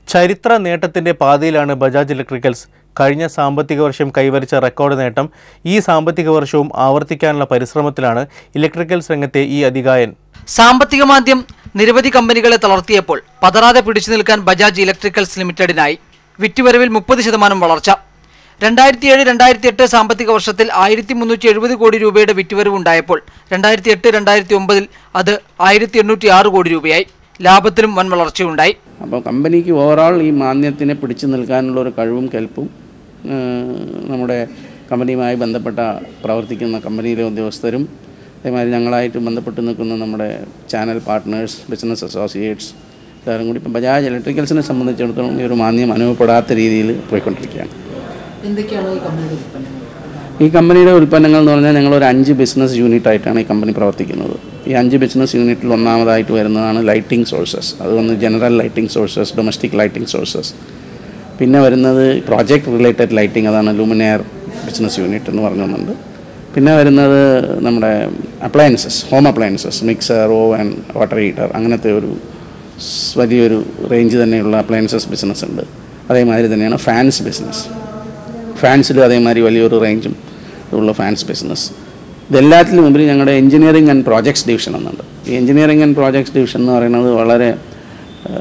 ചരിത്ര നേട്ടത്തിന്റെ പാതയിലാണ് ബജാജ് ഇലക്ട്രിക്കൽസ് കഴിഞ്ഞ സാമ്പത്തിക വർഷം കൈവരിച്ച റെക്കോർഡ് നേട്ടം ഈ സാമ്പത്തിക വർഷവും ആവർത്തിക്കാനുള്ള പരിശ്രമത്തിലാണ് ഇലക്ട്രിക്കൽസ് രംഗത്തെ ഈ അധികായൻ സാമ്പത്തിക മാന്ദ്യം നിരവധി കമ്പനികളെ തളർത്തിയപ്പോൾ പതറാതെ പിടിച്ചു നിൽക്കാൻ ബജാജ് ഇലക്ട്രിക്കൽസ് ലിമിറ്റഡിനായി വിറ്റുവരവിൽ മുപ്പത് ശതമാനം വളർച്ച രണ്ടായിരത്തി ഏഴ് രണ്ടായിരത്തി എട്ട് സാമ്പത്തിക വർഷത്തിൽ ആയിരത്തി മുന്നൂറ്റി എഴുപത് കോടി രൂപയുടെ വിറ്റുവരവ് ഉണ്ടായപ്പോൾ രണ്ടായിരത്തി എട്ട് രണ്ടായിരത്തി ഒമ്പതിൽ അത് ആയിരത്തി എണ്ണൂറ്റി ആറ് കോടി രൂപയായി ലാഭത്തിലും വൻ വളർച്ചയുണ്ടായി അപ്പോൾ കമ്പനിക്ക് ഓവറോൾ ഈ മാന്ദ്യത്തിനെ പിടിച്ചു നിൽക്കാനുള്ള ഒരു കഴിവും കെൽപ്പും ഏഹ്, നമ്മുടെ കമ്പനിയുമായി ബന്ധപ്പെട്ട പ്രവർത്തിക്കുന്ന കമ്പനിയിലെ ഉദ്യോഗസ്ഥരും അതേമാതിരി ഞങ്ങളായിട്ട് ബന്ധപ്പെട്ട് നിൽക്കുന്ന നമ്മുടെ ചാനൽ പാർട്ട്നേഴ്സ് ബിസിനസ് അസോസിയേറ്റ്സ് എല്ലാവരും കൂടി ഇപ്പം ബജാജ് ഇലക്ട്രിക്കൽസിനെ സംബന്ധിച്ചിടത്തോളം ഈ ഒരു മാന്ദ്യം അനുഭവപ്പെടാത്ത രീതിയിൽ പോയിക്കൊണ്ടിരിക്കുകയാണ് എന്തൊക്കെയാണ് ഈ കമ്പനിയുടെ ഉൽപ്പന്നങ്ങൾ ഈ കമ്പനിയുടെ ഉൽപ്പന്നങ്ങൾ എന്ന് പറഞ്ഞാൽ ഞങ്ങളൊരു അഞ്ച് ബിസിനസ് യൂണിറ്റ് ആയിട്ടാണ് ഈ കമ്പനി പ്രവർത്തിക്കുന്നത് ഈ അഞ്ച് ബിസിനസ് യൂണിറ്റിൽ ഒന്നാമതായിട്ട് വരുന്നതാണ് ലൈറ്റിംഗ് സോഴ്സസ് അത് വന്ന് general lighting sources domestic lighting sources പിന്നെ വരുന്നത് പ്രോജക്റ്റ് റിലേറ്റഡ് ലൈറ്റിംഗ് അതാണ് ലൂമിനെയർ ബിസിനസ് യൂണിറ്റ് എന്ന് പറഞ്ഞുകൊണ്ട് പിന്നെ വരുന്നത് നമ്മുടെ appliances home appliances mixer oven water heater അങ്ങനത്തെ ഒരു സ് വലിയൊരു റേഞ്ച് തന്നെയുള്ള അപ്ലയൻസസ് ബിസിനസ് ഉണ്ട് അതേമാതിരി തന്നെയാണ് ഫാൻസ് ബിസിനസ് ഫാൻസിലും അതേമാതിരി വലിയൊരു റേഞ്ചും ഉള്ള ഫാൻസ് ബിസിനസ് ഇതെല്ലാത്തിലും ഉപരി ഞങ്ങളുടെ എഞ്ചിനീയറിംഗ് ആൻഡ് പ്രോജക്ട്സ് ഡിവിഷൻ എന്നുണ്ട് ഈ എഞ്ചിനീയറിംഗ് ആൻഡ് പ്രോജക്ട്സ് ഡിവിഷൻ എന്ന് പറയുന്നത് വളരെ ആ,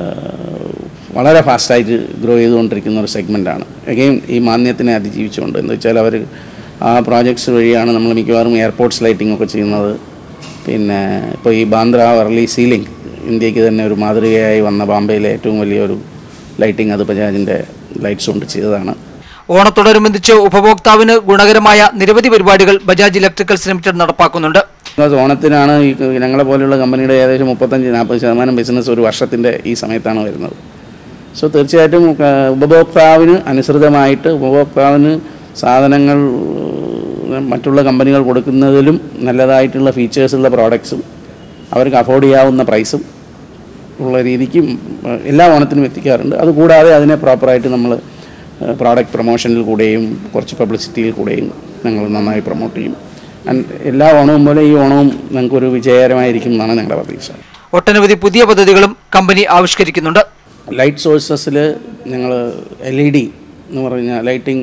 വളരെ ഫാസ്റ്റായിട്ട് ഗ്രോ ചെയ്തുകൊണ്ടിരിക്കുന്ന ഒരു സെഗ്മെൻറ്റാണ് അഗെയിൻ ഈ മാന്യത്തിനെ അതിജീവിച്ചുകൊണ്ട് എന്ന് വെച്ചാൽ അവർ ആ പ്രോജക്ട്സ് വഴിയാണ് നമ്മൾ മിക്കവാറും എയർപോർട്ട്സ് ലൈറ്റിംഗ് ഒക്കെ ചെയ്യുന്നത് പിന്നെ ഇപ്പോൾ ഈ ബാന്ദ്ര വർലി സീലിംഗ് ഇന്ത്യക്ക് തന്നെ ഒരു മാതൃകയായി വന്ന ബാംബെയിലെ ഏറ്റവും വലിയൊരു ലൈറ്റിംഗ് അത് ബജാജിൻ്റെ ലൈറ്റ്സ് കൊണ്ട് ചെയ്തതാണ് ഓണത്തോടനുബന്ധിച്ച് ഉപഭോക്താവിന് ഗുണകരമായ നിരവധി പരിപാടികൾ ബജാജ് ഇലക്ട്രിക്കൽസ് ലിമിറ്റഡ് നടപ്പാക്കുന്നുണ്ട് ബിക്കോസ് ഓണത്തിനാണ് ഈ ഞങ്ങളെ പോലെയുള്ള കമ്പനിയുടെ ഏകദേശം മുപ്പത്തഞ്ച് നാൽപ്പത് ശതമാനം ബിസിനസ് ഒരു വർഷത്തിൻ്റെ ഈ സമയത്താണ് വരുന്നത് സോ തീർച്ചയായിട്ടും ആ, ഉപഭോക്താവിന് അനുസൃതമായിട്ട് ഉപഭോക്താവിന് സാധനങ്ങൾ ഉം, മറ്റുള്ള കമ്പനികൾ കൊടുക്കുന്നതിലും നല്ലതായിട്ടുള്ള ഫീച്ചേഴ്സുള്ള പ്രോഡക്ട്സും അവർക്ക് അഫോർഡ് ചെയ്യാവുന്ന പ്രൈസും ഉള്ള രീതിക്ക് ഉം, എല്ലാ ഓണത്തിനും എത്തിക്കാറുണ്ട് അതുകൂടാതെ അതിനെ പ്രോപ്പറായിട്ട് നമ്മൾ പ്രോഡക്റ്റ് പ്രൊമോഷനിൽ കൂടെയും കുറച്ച് പബ്ലിസിറ്റിയിൽ കൂടെയും ഞങ്ങൾ നന്നായി പ്രൊമോട്ട് ചെയ്യും ആൻഡ് എല്ലാ ഓണവും പോലെ ഈ ഓണവും ഞങ്ങൾക്കൊരു വിജയകരമായിരിക്കും എന്നാണ് ഞങ്ങളുടെ പ്രതീക്ഷ ഒട്ടനവധി പുതിയ പദ്ധതികളും കമ്പനി ആവിഷ്കരിക്കുന്നുണ്ട് ലൈറ്റ് സോഴ്സസിൽ ഞങ്ങൾ എൽ ഇ ഡി എന്ന് പറഞ്ഞ ലൈറ്റിംഗ്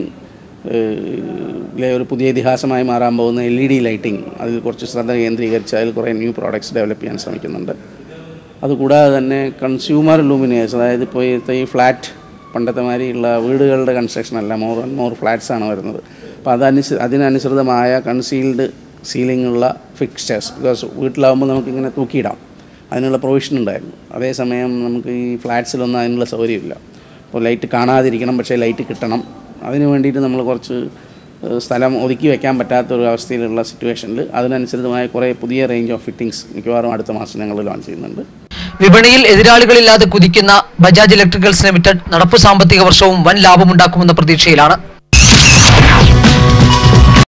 ലെ ഒരു പുതിയ ഇതിഹാസമായി മാറാൻ പോകുന്ന എൽ ഇ ഡി ലൈറ്റിംഗ് അതിൽ കുറച്ച് ശ്രദ്ധ കേന്ദ്രീകരിച്ച് അതിൽ കുറേ ന്യൂ പ്രോഡക്ട്സ് ഡെവലപ്പ് ചെയ്യാൻ ശ്രമിക്കുന്നുണ്ട് അതുകൂടാതെ തന്നെ കൺസ്യൂമർ ലൂമിനേഴ്സ് അതായത് ഇപ്പോൾ ഈ ഫ്ലാറ്റ് പണ്ടത്തെ മാതിരിയുള്ള വീടുകളുടെ കൺസ്ട്രക്ഷൻ അല്ല മോർ ആൻഡ് മോർ ഫ്ലാറ്റ്സ് ആണ് വരുന്നത് അപ്പോൾ അതനുസ അതിനനുസൃതമായ കൺസീൽഡ് സീലിംഗ് ഉള്ള ഫിക്സ്ചേഴ്സ് ബിക്കോസ് വീട്ടിലാവുമ്പോൾ നമുക്കിങ്ങനെ തൂക്കിയിടാം അതിനുള്ള പ്രൊവിഷൻ ഉണ്ടായിരുന്നു അതേസമയം നമുക്ക് ഈ ഫ്ലാറ്റ്സിലൊന്നും അതിനുള്ള സൗകര്യമില്ല അപ്പോൾ ലൈറ്റ് കാണാതിരിക്കണം പക്ഷേ ലൈറ്റ് കിട്ടണം അതിന് വേണ്ടിയിട്ട് നമ്മൾ കുറച്ച് ഏഹ്, സ്ഥലം ഒതുക്കി വെക്കാൻ പറ്റാത്ത ഒരു അവസ്ഥയിലുള്ള സിറ്റുവേഷനിൽ അതിനനുസൃതമായ കുറേ പുതിയ റേഞ്ച് ഓഫ് ഫിറ്റിംഗ്സ് മിക്കവാറും അടുത്ത മാസം ഞങ്ങൾ ലോഞ്ച് ചെയ്യുന്നുണ്ട് വിപണിയിൽ എതിരാളികളില്ലാതെ കുതിക്കുന്ന ബജാജ് ഇലക്ട്രിക്കൽസ് ലിമിറ്റഡ് നടപ്പു സാമ്പത്തിക വർഷവും വൻ ലാഭമുണ്ടാക്കുമെന്ന പ്രതീക്ഷയിലാണ്